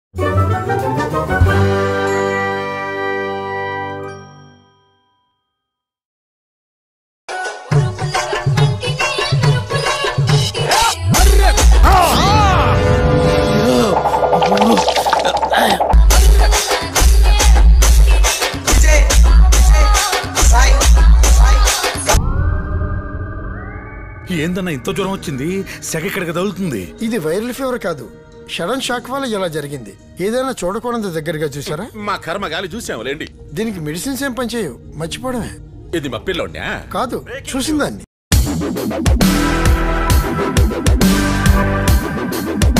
ఏందన్నా ఇంత జ్వరం వచ్చింది సెగ ఇక్కడికి తగులుతుంది ఇది వైరల్ ఫీవర్ కాదు సడన్ షాక్ వల్ల ఇలా జరిగింది ఏదైనా చూడకూడదు దగ్గరగా చూసారా మా కర్మ గాలి చూసాములేండి దీనికి మెడిసిన్స్ ఏం పనిచేయవు మర్చిపోవడమే ఇది మా పిల్లోడ్నా కాదు చూసిందాన్ని